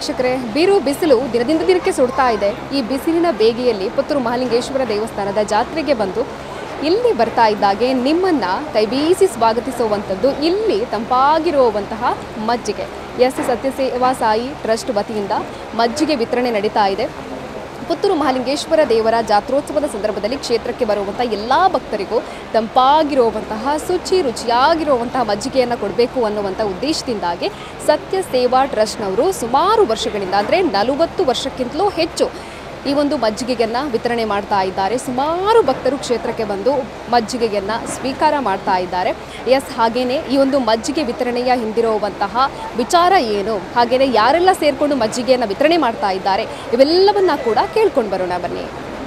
ವೀಕ್ಷಕರೇ ಬೀರು ಬಿಸಿಲು ದಿನದಿಂದ ದಿನಕ್ಕೆ ಸುಡ್ತಾ ಇದೆ ಈ ಬಿಸಿಲಿನ ಬೇಗೆಯಲ್ಲಿ ಪುತ್ತೂರು ಮಹಾಲಿಂಗೇಶ್ವರ ದೇವಸ್ಥಾನದ ಜಾತ್ರೆಗೆ ಬಂದು ಇಲ್ಲಿ ಬರ್ತಾ ಇದ್ದಾಗೆ ನಿಮ್ಮನ್ನ ಕೈಬೀಸಿ ಸ್ವಾಗತಿಸುವಂಥದ್ದು ಇಲ್ಲಿ ತಂಪಾಗಿರುವಂತಹ ಮಜ್ಜಿಗೆ ಎಸ್ ಸತ್ಯಸೇವಾ ಸಾಯಿ ಟ್ರಸ್ಟ್ ವತಿಯಿಂದ ಮಜ್ಜಿಗೆ ವಿತರಣೆ ನಡೀತಾ ಇದೆ ಪುತ್ತೂರು ಮಹಾಲಿಂಗೇಶ್ವರ ದೇವರ ಜಾತ್ರೋತ್ಸವದ ಸಂದರ್ಭದಲ್ಲಿ ಕ್ಷೇತ್ರಕ್ಕೆ ಬರುವಂಥ ಎಲ್ಲ ಭಕ್ತರಿಗೂ ತಂಪಾಗಿರುವಂತಹ ಶುಚಿ ರುಚಿಯಾಗಿರುವಂತಹ ಮಜ್ಜಿಗೆಯನ್ನು ಕೊಡಬೇಕು ಅನ್ನುವಂಥ ಉದ್ದೇಶದಿಂದಾಗಿ ಸತ್ಯ ಸೇವಾ ಟ್ರಸ್ಟ್ನವರು ಸುಮಾರು ವರ್ಷಗಳಿಂದ ಅಂದರೆ ನಲವತ್ತು ವರ್ಷಕ್ಕಿಂತಲೂ ಹೆಚ್ಚು ಈ ಒಂದು ಮಜ್ಜಿಗೆಯನ್ನು ವಿತರಣೆ ಮಾಡ್ತಾ ಇದ್ದಾರೆ ಸುಮಾರು ಭಕ್ತರು ಕ್ಷೇತ್ರಕ್ಕೆ ಬಂದು ಮಜ್ಜಿಗೆಯನ್ನು ಸ್ವೀಕಾರ ಮಾಡ್ತಾ ಇದ್ದಾರೆ ಎಸ್ ಹಾಗೇನೆ ಈ ಒಂದು ಮಜ್ಜಿಗೆ ವಿತರಣೆಯ ಹಿಂದಿರುವಂತಹ ವಿಚಾರ ಏನು ಹಾಗೇನೆ ಯಾರೆಲ್ಲ ಸೇರಿಕೊಂಡು ಮಜ್ಜಿಗೆಯನ್ನು ವಿತರಣೆ ಮಾಡ್ತಾ ಇದ್ದಾರೆ ಇವೆಲ್ಲವನ್ನ ಕೂಡ ಕೇಳ್ಕೊಂಡು ಬರೋಣ ಬನ್ನಿ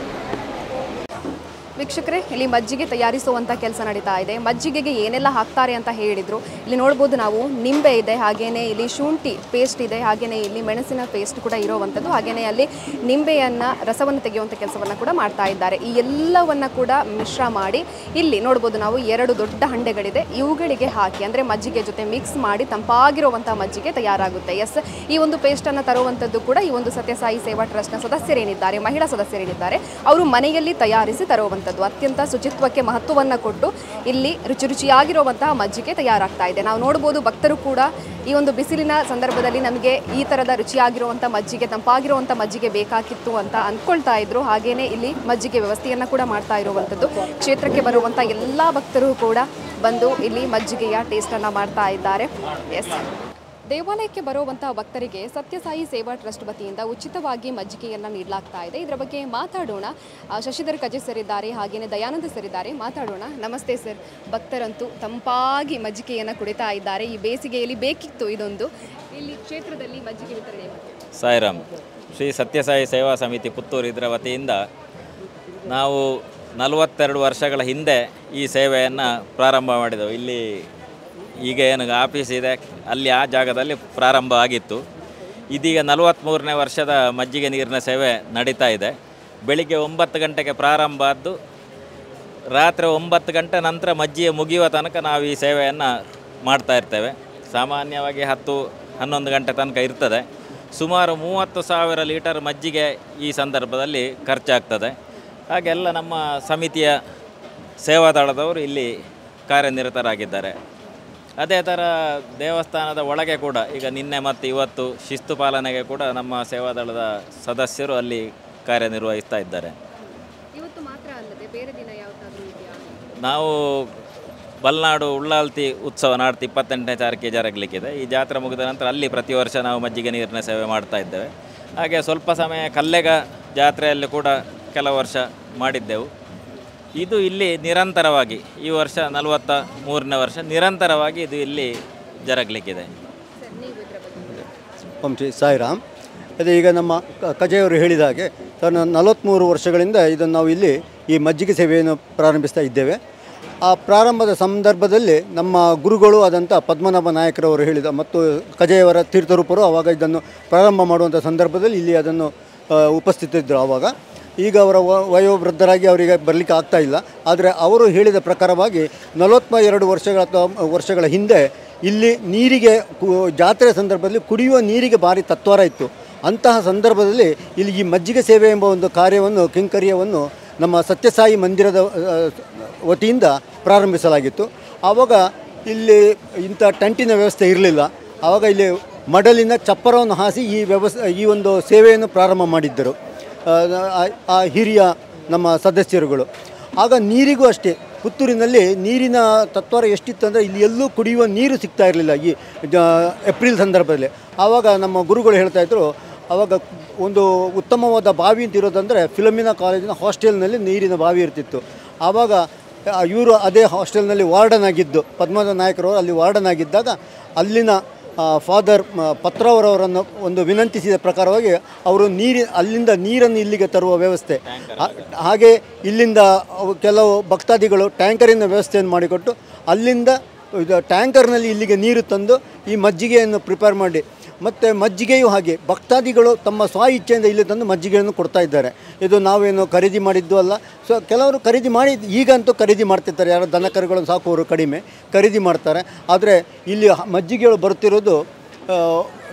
ವೀಕ್ಷಕರೇ ಇಲ್ಲಿ ಮಜ್ಜಿಗೆ ತಯಾರಿಸುವಂಥ ಕೆಲಸ ನಡೀತಾ ಇದೆ ಮಜ್ಜಿಗೆಗೆ ಏನೆಲ್ಲ ಹಾಕ್ತಾರೆ ಅಂತ ಹೇಳಿದರು ಇಲ್ಲಿ ನೋಡ್ಬೋದು ನಾವು ನಿಂಬೆ ಇದೆ ಹಾಗೇನೆ ಇಲ್ಲಿ ಶುಂಠಿ ಪೇಸ್ಟ್ ಇದೆ ಹಾಗೇನೆ ಇಲ್ಲಿ ಮೆಣಸಿನ ಪೇಸ್ಟ್ ಕೂಡ ಇರೋವಂಥದ್ದು ಹಾಗೇನೆ ಅಲ್ಲಿ ನಿಂಬೆಯನ್ನು ರಸವನ್ನು ತೆಗೆಯುವಂಥ ಕೆಲಸವನ್ನು ಕೂಡ ಮಾಡ್ತಾ ಇದ್ದಾರೆ ಈ ಎಲ್ಲವನ್ನ ಕೂಡ ಮಿಶ್ರ ಮಾಡಿ ಇಲ್ಲಿ ನೋಡ್ಬೋದು ನಾವು ಎರಡು ದೊಡ್ಡ ಹಂಡೆಗಳಿದೆ ಇವುಗಳಿಗೆ ಹಾಕಿ ಅಂದರೆ ಮಜ್ಜಿಗೆ ಜೊತೆ ಮಿಕ್ಸ್ ಮಾಡಿ ತಂಪಾಗಿರುವಂಥ ಮಜ್ಜಿಗೆ ತಯಾರಾಗುತ್ತೆ ಎಸ್ ಈ ಒಂದು ಪೇಸ್ಟನ್ನು ತರುವಂಥದ್ದು ಕೂಡ ಈ ಒಂದು ಸತ್ಯಸಾಯಿ ಸೇವಾ ಟ್ರಸ್ಟ್ನ ಸದಸ್ಯರೇನಿದ್ದಾರೆ ಮಹಿಳಾ ಸದಸ್ಯರೇನಿದ್ದಾರೆ ಅವರು ಮನೆಯಲ್ಲಿ ತಯಾರಿಸಿ ತರುವಂಥದ್ದು ಅತ್ಯಂತ ಶುಚಿತ್ವಕ್ಕೆ ಮಹತ್ವವನ್ನು ಕೊಟ್ಟು ಇಲ್ಲಿ ರುಚಿ ರುಚಿಯಾಗಿರುವಂತಹ ಮಜ್ಜಿಗೆ ತಯಾರಾಗ್ತಾ ಇದೆ ನಾವು ನೋಡ್ಬೋದು ಭಕ್ತರು ಕೂಡ ಈ ಒಂದು ಬಿಸಿಲಿನ ಸಂದರ್ಭದಲ್ಲಿ ನಮಗೆ ಈ ಥರದ ರುಚಿಯಾಗಿರುವಂಥ ಮಜ್ಜಿಗೆ ತಂಪಾಗಿರುವಂಥ ಮಜ್ಜಿಗೆ ಬೇಕಾಗಿತ್ತು ಅಂತ ಅಂದ್ಕೊಳ್ತಾ ಇದ್ರು ಹಾಗೇನೆ ಇಲ್ಲಿ ಮಜ್ಜಿಗೆ ವ್ಯವಸ್ಥೆಯನ್ನು ಕೂಡ ಮಾಡ್ತಾ ಇರುವಂಥದ್ದು ಕ್ಷೇತ್ರಕ್ಕೆ ಬರುವಂಥ ಎಲ್ಲ ಭಕ್ತರು ಕೂಡ ಬಂದು ಇಲ್ಲಿ ಮಜ್ಜಿಗೆಯ ಟೇಸ್ಟನ್ನು ಮಾಡ್ತಾ ಇದ್ದಾರೆ ಎಸ್ ದೇವಾಲಯಕ್ಕೆ ಬರುವಂತಹ ಭಕ್ತರಿಗೆ ಸತ್ಯಸಾಯಿ ಸೇವಾ ಟ್ರಸ್ಟ್ ವತಿಯಿಂದ ಉಚಿತವಾಗಿ ಮಜ್ಜಿಗೆಯನ್ನು ನೀಡಲಾಗ್ತಾ ಇದೆ ಇದರ ಬಗ್ಗೆ ಮಾತಾಡೋಣ ಆ, ಶಶಿಧರ್ ಕಜೆ ಸರ್ ಇದ್ದಾರೆ ಹಾಗೇನೆ ದಯಾನಂದ ಸರ್ ಇದ್ದಾರೆ ಮಾತಾಡೋಣ ನಮಸ್ತೆ ಸರ್ ಭಕ್ತರಂತೂ ತಂಪಾಗಿ ಮಜ್ಜಿಗೆಯನ್ನು ಕುಡಿತಾ ಇದ್ದಾರೆ ಈ ಬೇಸಿಗೆಯಲ್ಲಿ ಬೇಕಿತ್ತು ಇದೊಂದು ಇಲ್ಲಿ ಕ್ಷೇತ್ರದಲ್ಲಿ ಮಜ್ಜಿಗೆ ವಿತರಣೆ ಮಾಡ್ತಾರೆ ಸಾಯಿರಾಮ್ ಶ್ರೀ ಸತ್ಯಸಾಯಿ ಸೇವಾ ಸಮಿತಿ ಪುತ್ತೂರು ಇದರ ವತಿಯಿಂದ ನಾವು ನಲವತ್ತೆರಡು ವರ್ಷಗಳ ಹಿಂದೆ ಈ ಸೇವೆಯನ್ನು ಪ್ರಾರಂಭ ಮಾಡಿದೆವು ಇಲ್ಲಿ ಈಗ ಏನು ಆಫೀಸ್ ಇದೆ ಅಲ್ಲಿ ಆ ಜಾಗದಲ್ಲಿ ಪ್ರಾರಂಭ ಆಗಿತ್ತು ಇದೀಗ ನಲವತ್ತ್ಮೂರನೇ ವರ್ಷದ ಮಜ್ಜಿಗೆ ನೀರಿನ ಸೇವೆ ನಡೀತಾ ಇದೆ ಬೆಳಿಗ್ಗೆ ಒಂಬತ್ತು ಗಂಟೆಗೆ ಪ್ರಾರಂಭ ಆದ್ದು ರಾತ್ರಿ ಒಂಬತ್ತು ಗಂಟೆ ನಂತರ ಮಜ್ಜಿಗೆ ಮುಗಿಯುವ ತನಕ ನಾವು ಈ ಸೇವೆಯನ್ನು ಮಾಡ್ತಾ ಇರ್ತೇವೆ ಸಾಮಾನ್ಯವಾಗಿ ಹತ್ತು ಹನ್ನೊಂದು ಗಂಟೆ ತನಕ ಇರ್ತದೆ ಸುಮಾರು ಮೂವತ್ತು ಸಾವಿರ ಲೀಟರ್ ಮಜ್ಜಿಗೆ ಈ ಸಂದರ್ಭದಲ್ಲಿ ಖರ್ಚಾಗ್ತದೆ ಹಾಗೆಲ್ಲ ನಮ್ಮ ಸಮಿತಿಯ ಸೇವಾದಳದವರು ಇಲ್ಲಿ ಕಾರ್ಯನಿರತರಾಗಿದ್ದಾರೆ ಅದೇ ಥರ ದೇವಸ್ಥಾನದ ಒಳಗೆ ಕೂಡ ಈಗ ನಿನ್ನೆ ಮತ್ತು ಇವತ್ತು ಶಿಸ್ತು ಪಾಲನೆಗೆ ಕೂಡ ನಮ್ಮ ಸೇವಾದಳದ ಸದಸ್ಯರು ಅಲ್ಲಿ ಕಾರ್ಯನಿರ್ವಹಿಸ್ತಾ ಇದ್ದಾರೆ ಇವತ್ತು ಮಾತ್ರ ಅಲ್ಲದೆ ಬೇರೆ ದಿನ ಯಾವುದಾದ್ರೂ ಇದೆಯಾ ನಾವು ಬಲ್ನಾಡು ಉಳ್ಳಾಲ್ತಿ ಉತ್ಸವ ನಾಡ್ದು ಇಪ್ಪತ್ತೆಂಟನೇ ತಾರೀಕಿಗೆ ಜರಗಲಿಕ್ಕಿದೆ ಈ ಜಾತ್ರೆ ಮುಗಿದ ನಂತರ ಅಲ್ಲಿ ಪ್ರತಿ ವರ್ಷ ನಾವು ಮಜ್ಜಿಗೆ ನೀರಿನ ಸೇವೆ ಮಾಡ್ತಾ ಇದ್ದೇವೆ ಹಾಗೆ ಸ್ವಲ್ಪ ಸಮಯ ಕಲ್ಲೆಗ ಜಾತ್ರೆಯಲ್ಲಿ ಕೂಡ ಕೆಲವು ವರ್ಷ ಮಾಡಿದ್ದೆವು ಇದು ಇಲ್ಲಿ ನಿರಂತರವಾಗಿ ಈ ವರ್ಷ ನಲವತ್ತ ಮೂರನೇ ವರ್ಷ ನಿರಂತರವಾಗಿ ಇದು ಇಲ್ಲಿ ಜರಗಲಿಕ್ಕಿದೆ ಸರ್ ನೀವು ಇದರ ಬಗ್ಗೆ ಓಂ ಶ್ರೀ ಸಾಯಿರಾಮ್ ಅದೇ ಈಗ ನಮ್ಮ ಕ- ಕಜೆಯವರು ಹೇಳಿದ ಹಾಗೆ ತನ್ನ ನಲವತ್ತ್ಮೂರು ವರ್ಷಗಳಿಂದ ಇದನ್ನು ನಾವು ಇಲ್ಲಿ ಈ ಮಜ್ಜಿಗೆ ಸೇವೆಯನ್ನು ಪ್ರಾರಂಭಿಸ್ತಾ ಇದ್ದೇವೆ ಆ ಪ್ರಾರಂಭದ ಸಂದರ್ಭದಲ್ಲಿ ನಮ್ಮ ಗುರುಗಳು ಆದಂಥ ಪದ್ಮನಾಭ ನಾಯಕರವರು ಹೇಳಿದ ಮತ್ತು ಕಜೆಯವರ ತೀರ್ಥರೂಪರು ಆವಾಗ ಇದನ್ನು ಪ್ರಾರಂಭ ಮಾಡುವಂಥ ಸಂದರ್ಭದಲ್ಲಿ ಇಲ್ಲಿ ಅದನ್ನು ಆ, ಉಪಸ್ಥಿತರಿದ್ದರು ಆವಾಗ ಈಗ ಅವರ ವ- ವಯೋವೃದ್ಧರಾಗಿ ಅವರಿಗೆ ಬರಲಿಕ್ಕೆ ಆಗ್ತಾ ಇಲ್ಲ ಆದರೆ ಅವರು ಹೇಳಿದ ಪ್ರಕಾರವಾಗಿ ನಲವತ್ತ ಎರಡು ವರ್ಷಗಳ ಅಥವಾ ವರ್ಷಗಳ ಹಿಂದೆ ಇಲ್ಲಿ ನೀರಿಗೆ ಕು- ಜಾತ್ರೆ ಸಂದರ್ಭದಲ್ಲಿ ಕುಡಿಯುವ ನೀರಿಗೆ ಭಾರಿ ತತ್ವಾರ ಇತ್ತು ಅಂತಹ ಸಂದರ್ಭದಲ್ಲಿ ಇಲ್ಲಿ ಈ ಮಜ್ಜಿಗೆ ಸೇವೆ ಎಂಬ ಒಂದು ಕಾರ್ಯವನ್ನು ಕಿಂಕರ್ಯವನ್ನು ನಮ್ಮ ಸತ್ಯಸಾಯಿ ಮಂದಿರದ ಆ, ವತಿಯಿಂದ ಪ್ರಾರಂಭಿಸಲಾಗಿತ್ತು ಆವಾಗ ಇಲ್ಲಿ ಇಂಥ ಟೆಂಟಿನ ವ್ಯವಸ್ಥೆ ಇರಲಿಲ್ಲ ಆವಾಗ ಇಲ್ಲಿ ಮಡಲಿನ ಚಪ್ಪರವನ್ನು ಹಾಸಿ ಈ ವ್ಯವಸ್ಥೆ ಈ ಒಂದು ಸೇವೆಯನ್ನು ಪ್ರಾರಂಭ ಮಾಡಿದ್ದರು ಆ, ಆ- ಆ ಹಿರಿಯ ನಮ್ಮ ಸದಸ್ಯರುಗಳು ಆಗ ನೀರಿಗೂ ಅಷ್ಟೇ ಪುತ್ತೂರಿನಲ್ಲಿ ನೀರಿನ ತತ್ವಾರ ಎಷ್ಟಿತ್ತು ಅಂದರೆ ಇಲ್ಲಿ ಎಲ್ಲೂ ಕುಡಿಯುವ ನೀರು ಸಿಗ್ತಾ ಇರಲಿಲ್ಲ ಈ ಜ- ಏಪ್ರಿಲ್ ಸಂದರ್ಭದಲ್ಲಿ ಆವಾಗ ನಮ್ಮ ಗುರುಗಳು ಹೇಳ್ತಾ ಇದ್ರು ಆವಾಗ ಒಂದು ಉತ್ತಮವಾದ ಬಾವಿ ಅಂತ ಇರೋದಂದರೆ ಫಿಲಮಿನ ಕಾಲೇಜಿನ ಹಾಸ್ಟೆಲ್ನಲ್ಲಿ ನೀರಿನ ಬಾವಿ ಇರ್ತಿತ್ತು ಆವಾಗ ಇವರು ಅದೇ ಹಾಸ್ಟೆಲ್ನಲ್ಲಿ ವಾರ್ಡನ್ ಆಗಿದ್ದು ಪದ್ಮನಾಭ ನಾಯಕರು ಅಲ್ಲಿ ವಾರ್ಡನ್ ಆಗಿದ್ದಾಗ ಅಲ್ಲಿನ ಫಾದರ್ ಪತ್ರವರವರನ್ನು ಒಂದು ವಿನಂತಿಸಿದ ಪ್ರಕಾರವಾಗಿ ಅವರು ನೀರಿ ಅಲ್ಲಿಂದ ನೀರನ್ನು ಇಲ್ಲಿಗೆ ತರುವ ವ್ಯವಸ್ಥೆ ಹಾ- ಹಾಗೆ ಇಲ್ಲಿಂದ ಅವು ಕೆಲವು ಭಕ್ತಾದಿಗಳು ಟ್ಯಾಂಕರಿನ ವ್ಯವಸ್ಥೆಯನ್ನು ಮಾಡಿಕೊಟ್ಟು ಅಲ್ಲಿಂದ ಇದು ಟ್ಯಾಂಕರ್ನಲ್ಲಿ ಇಲ್ಲಿಗೆ ನೀರು ತಂದು ಈ ಮಜ್ಜಿಗೆಯನ್ನು ಪ್ರಿಪೇರ್ ಮಾಡಿ ಮತ್ತು ಮಜ್ಜಿಗೆಯೂ ಹಾಗೆ ಭಕ್ತಾದಿಗಳು ತಮ್ಮ ಸ್ವ ಇಚ್ಛೆಯಿಂದ ಇಲ್ಲಿ ತಂದು ಮಜ್ಜಿಗೆಯನ್ನು ಕೊಡ್ತಾ ಇದ್ದಾರೆ ಇದು ನಾವೇನು ಖರೀದಿ ಮಾಡಿದ್ದು ಅಲ್ಲ ಸೊ ಕೆಲವರು ಖರೀದಿ ಮಾಡಿ ಈಗಂತೂ ಖರೀದಿ ಮಾಡ್ತಿರ್ತಾರೆ ಯಾರೋ ದನ ಕರುಗಳನ್ನು ಸಾಕುವವರು ಕಡಿಮೆ ಖರೀದಿ ಮಾಡ್ತಾರೆ ಆದರೆ ಇಲ್ಲಿ ಹ- ಮಜ್ಜಿಗೆಗಳು ಬರುತ್ತಿರೋದು ಆ,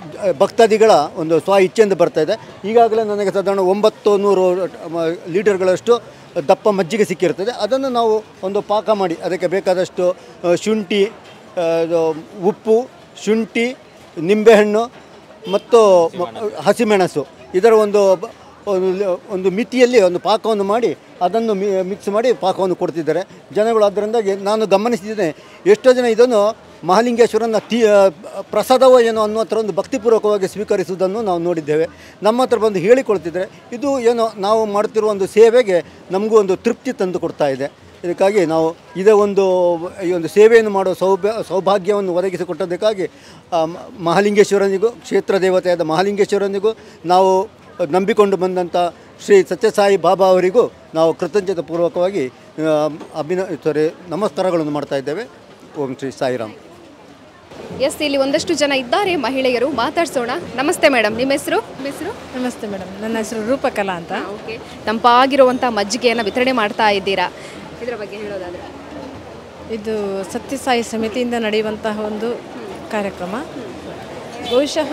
ಭಕ್ತಾದಿಗಳ ಒಂದು ಸ್ವ ಇಚ್ಛೆಯಿಂದ ಬರ್ತಾ ಇದೆ ಈಗಾಗಲೇ ನನಗೆ ಸಾಧಾರಣ ಒಂಬತ್ತು ನೂರು ಮ- ಲೀಟರ್ಗಳಷ್ಟು ದಪ್ಪ ಮಜ್ಜಿಗೆ ಸಿಕ್ಕಿರ್ತದೆ ಅದನ್ನು ನಾವು ಒಂದು ಪಾಕ ಮಾಡಿ ಅದಕ್ಕೆ ಬೇಕಾದಷ್ಟು ಆ, ಶುಂಠಿ ಆ, ಇದು ಉಪ್ಪು ಶುಂಠಿ ನಿಂಬೆಹಣ್ಣು ಮತ್ತು ಮ- ಹಸಿಮೆಣಸು ಇದರ ಒಂದು ಬ- ಒಂದು ಲ- ಒಂದು ಮಿತಿಯಲ್ಲಿ ಒಂದು ಪಾಕವನ್ನು ಮಾಡಿ ಅದನ್ನು ಮಿ ಮಿಕ್ಸ್ ಮಾಡಿ ಪಾಕವನ್ನು ಕೊಡ್ತಿದ್ದಾರೆ ಜನಗಳು ಅದರಿಂದಾಗಿ ನಾನು ಗಮನಿಸಿದ್ದೇನೆ ಎಷ್ಟೋ ಜನ ಇದನ್ನು ಮಹಾಲಿಂಗೇಶ್ವರನ ತೀ ಪ್ರಸಾದವೋ ಏನೋ ಅನ್ನೋ ಥರ ಒಂದು ಭಕ್ತಿಪೂರ್ವಕವಾಗಿ ಸ್ವೀಕರಿಸುವುದನ್ನು ನಾವು ನೋಡಿದ್ದೇವೆ ನಮ್ಮ ಹತ್ರ ಬಂದು ಹೇಳಿಕೊಳ್ತಿದ್ದಾರೆ ಇದು ಏನೋ ನಾವು ಮಾಡ್ತಿರುವ ಒಂದು ಸೇವೆಗೆ ನಮಗೂ ಒಂದು ತೃಪ್ತಿ ತಂದು ಕೊಡ್ತಾ ಇದೆ ಇದಕ್ಕಾಗಿ ನಾವು ಇದೇ ಒಂದು ಈ ಒಂದು ಸೇವೆಯನ್ನು ಮಾಡುವ ಸೌಭ್ಯ ಸೌಭಾಗ್ಯವನ್ನು ಒದಗಿಸಿಕೊಟ್ಟದಕ್ಕಾಗಿ ಆ, ಮ- ಮಹಾಲಿಂಗೇಶ್ವರನಿಗೂ ಕ್ಷೇತ್ರ ದೇವತೆಯಾದ ಮಹಾಲಿಂಗೇಶ್ವರನಿಗೂ ನಾವು ನಂಬಿಕೊಂಡು ಬಂದಂಥ ಶ್ರೀ ಸತ್ಯಸಾಯಿ ಬಾಬಾ ಅವರಿಗೂ ನಾವು ಕೃತಜ್ಞತೆ ಪೂರ್ವಕವಾಗಿ ಆ, ಅಭಿನ ಸಾರಿ ನಮಸ್ಕಾರಗಳನ್ನು ಮಾಡ್ತಾ ಇದ್ದೇವೆ ಓಂ ಶ್ರೀ ಸಾಯಿರಾಮ್ ಎಸ್ ಇಲ್ಲಿ ಒಂದಷ್ಟು ಜನ ಇದ್ದಾರೆ ಮಹಿಳೆಯರು ಮಾತಾಡ್ಸೋಣ ನಮಸ್ತೆ ಮೇಡಮ್ ನಿಮ್ಮ ಹೆಸರು ನಿಮ್ಮ ಹೆಸರು ನಮಸ್ತೆ ಮೇಡಮ್ ನನ್ನ ಹೆಸರು ರೂಪಕಲಾ ಅಂತ ಓಕೆ ತಂಪಾಗಿರುವಂಥ ಮಜ್ಜಿಗೆಯನ್ನು ವಿತರಣೆ ಮಾಡ್ತಾ ಇದ್ದೀರಾ ಇದರ ಬಗ್ಗೆ ಹೇಳೋದಾದ್ರೆ ಇದು ಸತ್ಯಸಾಯಿ ಸಮಿತಿಯಿಂದ ನಡೆಯುವಂತಹ ಒಂದು ಕಾರ್ಯಕ್ರಮ ಬಹುಶಃ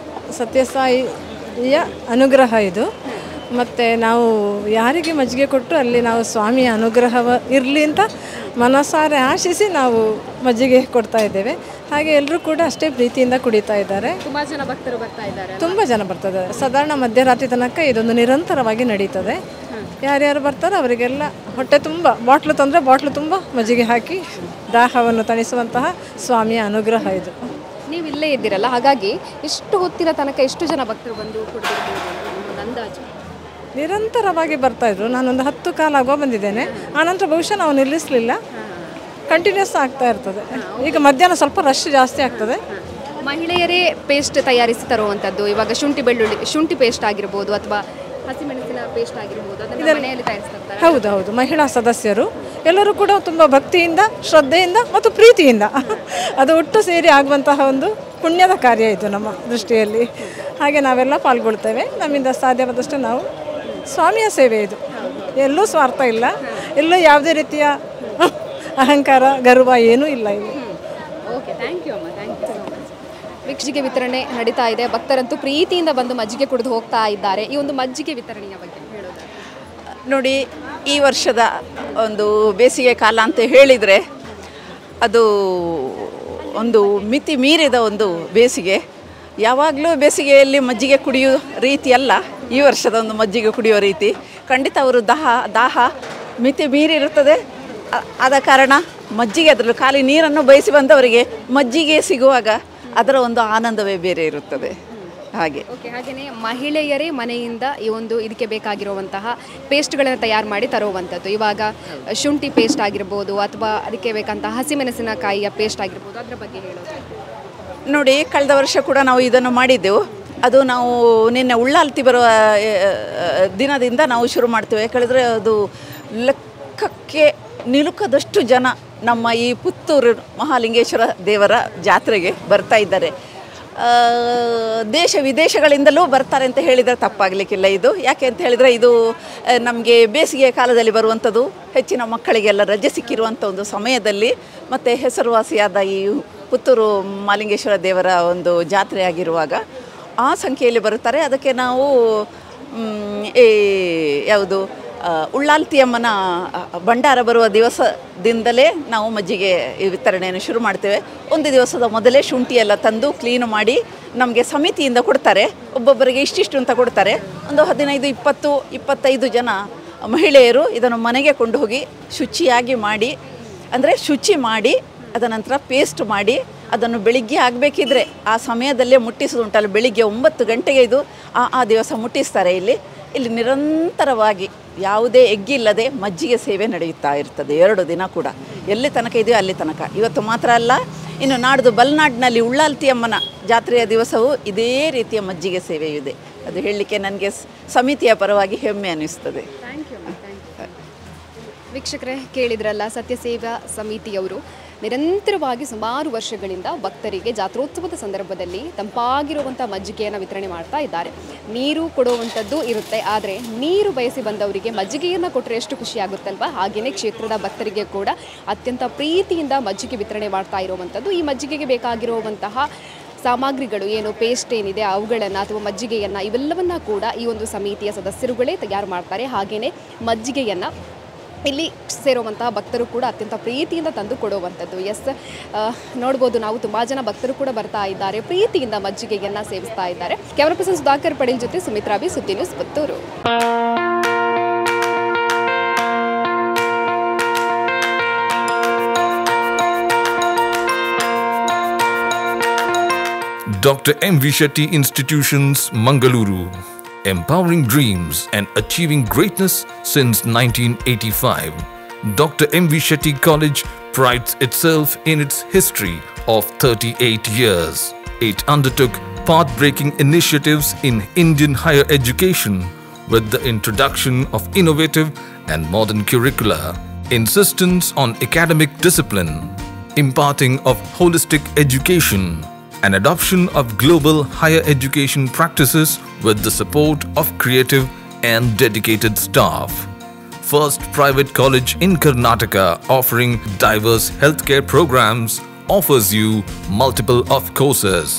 ಸತ್ಯಸಾಯಿಯ ಅನುಗ್ರಹ ಇದು ಮತ್ತು ನಾವು ಯಾರಿಗೆ ಮಜ್ಜಿಗೆ ಕೊಟ್ಟು ಅಲ್ಲಿ ನಾವು ಸ್ವಾಮಿಯ ಅನುಗ್ರಹವ ಇರಲಿ ಅಂತ ಮನಸಾರೆ ಆಶಿಸಿ ನಾವು ಮಜ್ಜಿಗೆ ಕೊಡ್ತಾ ಇದ್ದೇವೆ ಹಾಗೆ ಎಲ್ಲರೂ ಕೂಡ ಅಷ್ಟೇ ಪ್ರೀತಿಯಿಂದ ಕುಡಿತಾ ಇದ್ದಾರೆ ತುಂಬಾ ಜನ ಭಕ್ತರು ಬರ್ತಾ ಇದ್ದಾರೆ ತುಂಬ ಜನ ಬರ್ತಾರೆ ಸಾಧಾರಣ ಮಧ್ಯರಾತ್ರಿ ತನಕ ಇದೊಂದು ನಿರಂತರವಾಗಿ ನಡೀತದೆ ಯಾರ್ಯಾರು ಬರ್ತಾರೋ ಅವರಿಗೆಲ್ಲ ಹೊಟ್ಟೆ ತುಂಬ ಬಾಟ್ಲು ತಂದರೆ ಬಾಟ್ಲು ತುಂಬ ಮಜ್ಜಿಗೆ ಹಾಕಿ ದಾಹವನ್ನು ತಣಿಸುವಂತಹ ಸ್ವಾಮಿಯ ಅನುಗ್ರಹ ಇದು ನೀವು ಇಲ್ಲೇ ಇದ್ದೀರಲ್ಲ ಹಾಗಾಗಿ ಎಷ್ಟು ಹೊತ್ತಿನ ತನಕ ಎಷ್ಟು ಜನ ಭಕ್ತರು ಬಂದು ಕುಡಿದಿರ್ಬೋದು ಒಂದು ಅಂದಾಜು ನಿರಂತರವಾಗಿ ಬರ್ತಾ ಇದ್ರು ನಾನೊಂದು ಹತ್ತು ಕಾಲ ಆಗೋ ಬಂದಿದ್ದೇನೆ ಆನಂತರ ಬಹುಶಃ ನಾವು ನಿಲ್ಲಿಸಲಿಲ್ಲ ಕಂಟಿನ್ಯೂಸ್ ಆಗ್ತಾ ಇರ್ತದೆ ಈಗ ಮಧ್ಯಾಹ್ನ ಸ್ವಲ್ಪ ರಶ್ ಜಾಸ್ತಿ ಆಗ್ತದೆ ಮಹಿಳೆಯರೇ ಪೇಸ್ಟ್ ತಯಾರಿಸಿ ತರುವಂಥದ್ದು ಇವಾಗ ಶುಂಠಿ ಬೆಳ್ಳುಳ್ಳಿ ಶುಂಠಿ ಪೇಸ್ಟ್ ಆಗಿರ್ಬೋದು ಅಥವಾ ಹಸಿಮೆಣಸಿನ ಪೇಸ್ಟ್ ಆಗಿರ್ಬೋದು ಅದನ್ನು ಮನೆಯಲ್ಲಿ ತಯಾರಿಸ್ತಾರೆ ಹೌದು ಹೌದು ಮಹಿಳಾ ಸದಸ್ಯರು ಎಲ್ಲರೂ ಕೂಡ ತುಂಬ ಭಕ್ತಿಯಿಂದ ಶ್ರದ್ಧೆಯಿಂದ ಮತ್ತು ಪ್ರೀತಿಯಿಂದ ಅದು ಒಟ್ಟು ಸೇರಿ ಆಗುವಂತಹ ಒಂದು ಪುಣ್ಯದ ಕಾರ್ಯ ಇದು ನಮ್ಮ ದೃಷ್ಟಿಯಲ್ಲಿ ಹಾಗೆ ನಾವೆಲ್ಲ ಪಾಲ್ಗೊಳ್ತೇವೆ ನಮ್ಮಿಂದ ಸಾಧ್ಯವಾದಷ್ಟು ನಾವು ಸ್ವಾಮಿಯ ಸೇವೆ ಇದು ಎಲ್ಲೂ ಸ್ವಾರ್ಥ ಇಲ್ಲ ಎಲ್ಲೂ ಯಾವುದೇ ರೀತಿಯ ಅಹಂಕಾರ ಗರ್ವ ಏನೂ ಇಲ್ಲ ಇಲ್ಲಿ ಓಕೆ ಥ್ಯಾಂಕ್ ಯು ಅಮ್ಮ ಥ್ಯಾಂಕ್ ಯು ಮಜ್ಜಿಗೆ ವಿತರಣೆ ನಡೀತಾ ಇದೆ ಭಕ್ತರಂತೂ ಪ್ರೀತಿಯಿಂದ ಬಂದು ಮಜ್ಜಿಗೆ ಕುಡಿದು ಹೋಗ್ತಾ ಇದ್ದಾರೆ ಈ ಒಂದು ಮಜ್ಜಿಗೆ ವಿತರಣೆಯ ಬಗ್ಗೆ ಹೇಳೋದಾದ್ರೆ ನೋಡಿ ಈ ವರ್ಷದ ಒಂದು ಬೇಸಿಗೆ ಕಾಲ ಅಂತ ಹೇಳಿದರೆ ಅದು ಒಂದು ಮಿತಿ ಮೀರಿದ ಒಂದು ಬೇಸಿಗೆ ಯಾವಾಗಲೂ ಬೇಸಿಗೆಯಲ್ಲಿ ಮಜ್ಜಿಗೆ ಕುಡಿಯೋ ರೀತಿ ಅಲ್ಲ ಈ ವರ್ಷದ ಒಂದು ಮಜ್ಜಿಗೆ ಕುಡಿಯೋ ರೀತಿ ಖಂಡಿತ ಅವರು ದಾಹ ದಾಹ ಮಿತಿ ಮೀರಿರುತ್ತದೆ ಅ- ಆದ ಕಾರಣ ಮಜ್ಜಿಗೆ ಅದರಲ್ಲೂ ಖಾಲಿ ನೀರನ್ನು ಬಯಸಿ ಬಂದವರಿಗೆ ಮಜ್ಜಿಗೆ ಸಿಗುವಾಗ ಅದರ ಒಂದು ಆನಂದವೇ ಬೇರೆ ಇರುತ್ತದೆ ಹಾಗೆ ಓಕೆ ಹಾಗೆಯೇ ಮಹಿಳೆಯರೇ ಮನೆಯಿಂದ ಈ ಒಂದು ಇದಕ್ಕೆ ಬೇಕಾಗಿರುವಂತಹ ಪೇಸ್ಟ್ಗಳನ್ನು ತಯಾರು ಮಾಡಿ ತರುವಂಥದ್ದು ಇವಾಗ ಶುಂಠಿ ಪೇಸ್ಟ್ ಆಗಿರ್ಬೋದು ಅಥವಾ ಅದಕ್ಕೆ ಬೇಕಂತ ಹಸಿಮೆಣಸಿನಕಾಯಿಯ ಪೇಸ್ಟ್ ಆಗಿರ್ಬೋದು ಅದರ ಬಗ್ಗೆ ಹೇಳೋದು ನೋಡಿ ಕಳೆದ ವರ್ಷ ಕೂಡ ನಾವು ಇದನ್ನು ಮಾಡಿದ್ದೆವು ಅದು ನಾವು ನಿನ್ನೆ ಉಳ್ಳಾಲ್ತಿ ಬರುವ ಆ, ದಿನದಿಂದ ನಾವು ಶುರು ಮಾಡ್ತೇವೆ ಯಾಕಂದರೆ ಅದು ಲೆಕ್ಕಕ್ಕೆ ನಿಲುಕದಷ್ಟು ಜನ ನಮ್ಮ ಈ ಪುತ್ತೂರು ಮಹಾಲಿಂಗೇಶ್ವರ ದೇವರ ಜಾತ್ರೆಗೆ ಬರ್ತಾ ಇದ್ದಾರೆ ಆ, ದೇಶ ವಿದೇಶಗಳಿಂದಲೂ ಬರ್ತಾರೆ ಅಂತ ಹೇಳಿದರೆ ತಪ್ಪಾಗಲಿಕ್ಕಿಲ್ಲ ಇದು ಯಾಕೆ ಅಂತ ಹೇಳಿದರೆ ಇದು ನಮಗೆ ಬೇಸಿಗೆ ಕಾಲದಲ್ಲಿ ಬರುವಂಥದ್ದು ಹೆಚ್ಚಿನ ಮಕ್ಕಳಿಗೆಲ್ಲ ರಜೆ ಸಿಕ್ಕಿರುವಂಥ ಒಂದು ಸಮಯದಲ್ಲಿ ಮತ್ತು ಹೆಸರುವಾಸಿಯಾದ ಈ ಪುತ್ತೂರು ಮಾಲಿಂಗೇಶ್ವರ ದೇವರ ಒಂದು ಜಾತ್ರೆ ಆಗಿರುವಾಗ ಆ ಸಂಖ್ಯೆಯಲ್ಲಿ ಬರುತ್ತಾರೆ ಅದಕ್ಕೆ ನಾವು ಮ್, ಈ ಯಾವುದು ಆ, ಉಳ್ಳಾಲ್ತಿಯಮ್ಮನ ಆ, ಭಂಡಾರ ಬರುವ ದಿವಸದಿಂದಲೇ ನಾವು ಮಜ್ಜಿಗೆ ಈ ವಿತರಣೆಯನ್ನು ಶುರು ಮಾಡ್ತೇವೆ ಒಂದು ದಿವಸದ ಮೊದಲೇ ಶುಂಠಿ ಎಲ್ಲ ತಂದು ಕ್ಲೀನ್ ಮಾಡಿ ನಮಗೆ ಸಮಿತಿಯಿಂದ ಕೊಡ್ತಾರೆ ಒಬ್ಬೊಬ್ಬರಿಗೆ ಇಷ್ಟಿಷ್ಟು ಅಂತ ಕೊಡ್ತಾರೆ ಒಂದು ಹದಿನೈದು ಇಪ್ಪತ್ತು ಇಪ್ಪತ್ತೈದು ಜನ ಮಹಿಳೆಯರು ಇದನ್ನು ಮನೆಗೆ ಕೊಂಡು ಹೋಗಿ ಶುಚಿಯಾಗಿ ಮಾಡಿ ಅಂದರೆ ಶುಚಿ ಮಾಡಿ ಅದ ನಂತರ ಪೇಸ್ಟ್ ಮಾಡಿ ಅದನ್ನು ಬೆಳಿಗ್ಗೆ ಆಗಬೇಕಿದ್ರೆ ಆ ಸಮಯದಲ್ಲೇ ಮುಟ್ಟಿಸೋದುಂಟಲ್ಲ ಬೆಳಿಗ್ಗೆ ಒಂಬತ್ತು ಗಂಟೆಗೆ ಇದು ಆ ಆ ದಿವಸ ಮುಟ್ಟಿಸ್ತಾರೆ ಇಲ್ಲಿ ಇಲ್ಲಿ ನಿರಂತರವಾಗಿ ಯಾವುದೇ ಎಗ್ಗಿಲ್ಲದೆ ಮಜ್ಜಿಗೆ ಸೇವೆ ನಡೆಯುತ್ತಾ ಇರ್ತದೆ ಎರಡು ದಿನ ಕೂಡ ಎಲ್ಲಿ ತನಕ ಇದೆಯೋ ಅಲ್ಲಿ ತನಕ ಇವತ್ತು ಮಾತ್ರ ಅಲ್ಲ ಇನ್ನು ನಾಡ್ದು ಬಲ್ನಾಡಿನಲ್ಲಿ ಉಳ್ಳಾಲ್ತಿ ಅಮ್ಮನ ಜಾತ್ರೆಯ ದಿವಸವೂ ಇದೇ ರೀತಿಯ ಮಜ್ಜಿಗೆ ಸೇವೆ ಇದೆ ಅದು ಹೇಳಲಿಕ್ಕೆ ನನಗೆ ಸ್- ಸಮಿತಿಯ ಪರವಾಗಿ ಹೆಮ್ಮೆ ಅನ್ನಿಸ್ತದೆ ಥ್ಯಾಂಕ್ ಯು ವೀಕ್ಷಕರೇ ಕೇಳಿದ್ರಲ್ಲ ಸತ್ಯಸೇವಾ ಸಮಿತಿಯವರು ನಿರಂತರವಾಗಿ ಸುಮಾರು ವರ್ಷಗಳಿಂದ ಭಕ್ತರಿಗೆ ಜಾತ್ರೋತ್ಸವದ ಸಂದರ್ಭದಲ್ಲಿ ತಂಪಾಗಿರುವಂಥ ಮಜ್ಜಿಗೆಯನ್ನು ವಿತರಣೆ ಮಾಡ್ತಾ ಇದ್ದಾರೆ ನೀರು ಕೊಡುವಂಥದ್ದು ಇರುತ್ತೆ ಆದರೆ ನೀರು ಬಯಸಿ ಬಂದವರಿಗೆ ಮಜ್ಜಿಗೆಯನ್ನು ಕೊಟ್ಟರೆ ಎಷ್ಟು ಖುಷಿ ಆಗುತ್ತಲ್ವಾ ಹಾಗೆಯೇ ಕ್ಷೇತ್ರದ ಭಕ್ತರಿಗೆ ಕೂಡ ಅತ್ಯಂತ ಪ್ರೀತಿಯಿಂದ ಮಜ್ಜಿಗೆ ವಿತರಣೆ ಮಾಡ್ತಾ ಇರುವಂಥದ್ದು ಈ ಮಜ್ಜಿಗೆಗೆ ಬೇಕಾಗಿರುವಂತಹ ಸಾಮಗ್ರಿಗಳು ಏನು ಪೇಸ್ಟ್ ಏನಿದೆ ಅವುಗಳನ್ನು ಅಥವಾ ಮಜ್ಜಿಗೆಯನ್ನು ಇವೆಲ್ಲವನ್ನ ಕೂಡ ಈ ಒಂದು ಸಮಿತಿಯ ಸದಸ್ಯರುಗಳೇ ತಯಾರು ಮಾಡ್ತಾರೆ ಹಾಗೆಯೇ ಮಜ್ಜಿಗೆಯನ್ನು ಇಲ್ಲಿ ಸೇರುವಂತಹ ಭಕ್ತರು ಕೂಡ ಅತ್ಯಂತ ಪ್ರೀತಿಯಿಂದ ತಂದು ಕೊಡುವಂಥದ್ದು ಎಸ್ ನೋಡ್ಬೋದು ನಾವು ತುಂಬ ಜನ ಭಕ್ತರು ಕೂಡ ಬರ್ತಾ ಇದ್ದಾರೆ ಪ್ರೀತಿಯಿಂದ ಮಜ್ಜಿಗೆಯನ್ನು ಸೇವಿಸ್ತಾ ಇದ್ದಾರೆ ಕ್ಯಾಮರಾ ಪರ್ಸನ್ ಸುಧಾಕರ್ ಪಡೇಲ್ ಜೊತೆ ಸುಮಿತ್ರಾ ಬಿ ಸುದ್ದಿ news Puttur Dr. M. V. Shetty Institutions, Mangaluru. Empowering dreams and achieving greatness since 1985. Dr. M. V. Shetty College prides itself in its history of 38 years. It undertook path-breaking initiatives in Indian higher education with the introduction of innovative and modern curricula, insistence on academic discipline, imparting of holistic education, and adoption of global higher education practices with the support of creative and dedicated staff. First private college in Karnataka offering diverse healthcare programs offers you multiple of courses.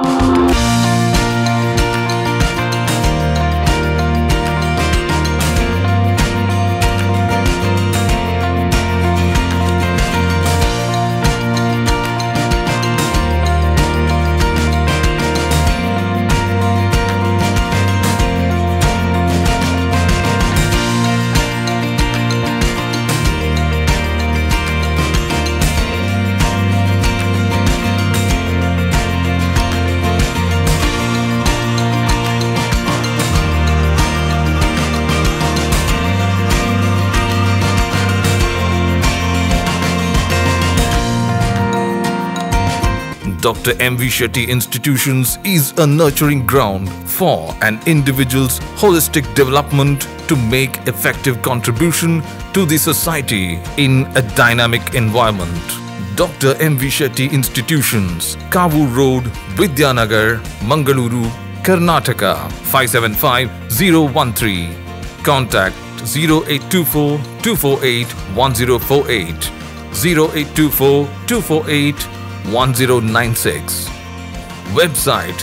Dr. M. V. Shetty Institutions is a nurturing ground for an individual's holistic development to make effective contribution to the society in a dynamic environment. Dr. M. V. Shetty Institutions, Kavu Road, Vidyanagar, Mangaluru, Karnataka 575013. Contact 0824 248 1048 0824 248 1096. Website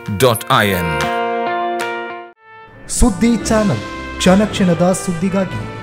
www.mvshettycolleges.edu.in. ಸುದ್ದಿ channel ಕ್ಷಣ ಕ್ಷಣದ ಸುದ್ದಿಗಾಗಿ